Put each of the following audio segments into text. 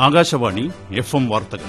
Akashvani F M വാർത്തകൾ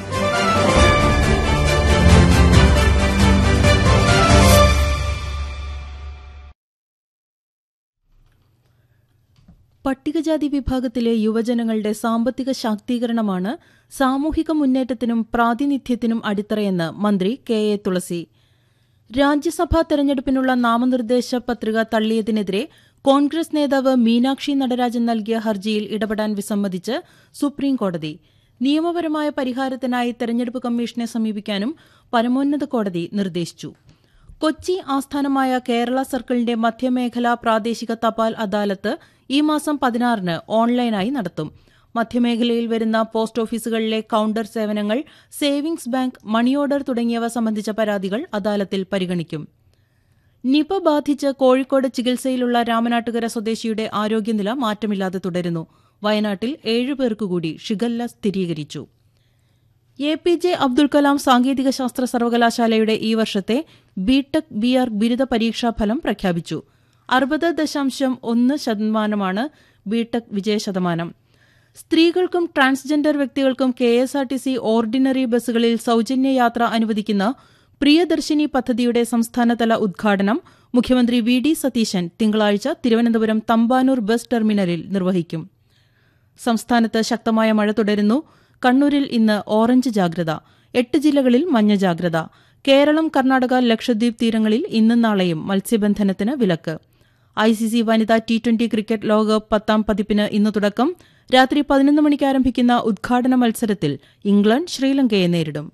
പട്ടികജാതി വിഭാഗത്തിലെ യുവജനങ്ങളുടെ സാമ്പത്തിക ശാക്തീകരണമാണ് സാമൂഹിക മുന്നേറ്റത്തിനും പ്രാതിനിധ്യത്തിനും അടിത്തറയെന്ന് മന്ത്രി കെ എ തുളസി രാജ്യസഭാ തെരഞ്ഞെടുപ്പിനുള്ള നാമനിർദ്ദേശ പത്രിക തള്ളിയതിനെതിരെ കോൺഗ്രസ് നേതാവ് മീനാക്ഷി നടരാജൻ നൽകിയ ഹർജിയിൽ ഇടപെടാൻ വിസമ്മതിച്ച് സുപ്രീംകോടതി നിയമപരമായ പരിഹാരത്തിനായി തെരഞ്ഞെടുപ്പ് കമ്മീഷനെ സമീപിക്കാനും പരമോന്നത കോടതി നിർദ്ദേശിച്ചു കൊച്ചി ആസ്ഥാനമായ കേരള സർക്കിളിന്റെ മധ്യമേഖലാ പ്രാദേശിക തപാൽ അദാലത്ത് ഈ മാസം പതിനാറിന് ഓൺലൈനായി നടത്തും മധ്യമേഖലയിൽ വരുന്ന പോസ്റ്റ് ഓഫീസുകളിലെ കൌണ്ടർ സേവനങ്ങൾ സേവിംഗ്സ് ബാങ്ക് മണി ഓർഡർ തുടങ്ങിയവ സംബന്ധിച്ച പരാതികൾ അദാലത്തിൽ പരിഗണിക്കും നിപ ബാധിച്ച് കോഴിക്കോട് ചികിത്സയിലുള്ള രാമനാട്ടുകര സ്വദേശിയുടെ ആരോഗ്യനില മാറ്റമില്ലാതെ തുടരുന്നു വയനാട്ടിൽ ഏഴുപേർക്ക് കൂടി ഷിഗല്ല സ്ഥിരീകരിച്ചു A P J Abdul Kalam സാങ്കേതിക ശാസ്ത്ര സർവകലാശാലയുടെ ഈ വർഷത്തെ ബിടെക് ബി ആർ ബിരുദ പരീക്ഷാഫലം പ്രഖ്യാപിച്ചു അറുപത് ദശാംശം ഒന്ന് ശതമാനമാണ് ബിടെക് വിജയശതമാനം സ്ത്രീകൾക്കും ട്രാൻസ്ജെൻഡർ വ്യക്തികൾക്കും K S R T C ordinary ബസ്സുകളിൽ സൌജന്യ യാത്ര അനുവദിക്കുന്ന പ്രിയദർശിനി പദ്ധതിയുടെ സംസ്ഥാനതല ഉദ്ഘാടനം മുഖ്യമന്ത്രി വി ഡി സതീശൻ തിങ്കളാഴ്ച തിരുവനന്തപുരം തമ്പാനൂർ ബസ് ടെർമിനലിൽ നിർവഹിക്കും സംസ്ഥാനത്ത് ശക്തമായ മഴ തുടരുന്നു കണ്ണൂരിൽ ഇന്ന് ഓറഞ്ച് ജാഗ്രത എട്ട് ജില്ലകളിൽ മഞ്ഞ ജാഗ്രത കേരളം കർണാടക ലക്ഷദ്വീപ് തീരങ്ങളിൽ ഇന്നും നാളെയും മത്സ്യബന്ധനത്തിന് വിലക്ക് ഐ സി സി വനിതാ ടി ട്വന്റി ക്രിക്കറ്റ് ലോകകപ്പ് പത്താം പതിപ്പിന് ഇന്ന് തുടക്കം രാത്രി പതിനൊന്ന് മണിക്ക് ആരംഭിക്കുന്ന ഉദ്ഘാടന മത്സരത്തിൽ ഇംഗ്ലണ്ട് ശ്രീലങ്കയെ നേരിടും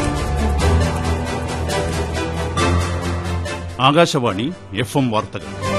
ആകാശവാണി എഫ് എം വാർത്തകൾ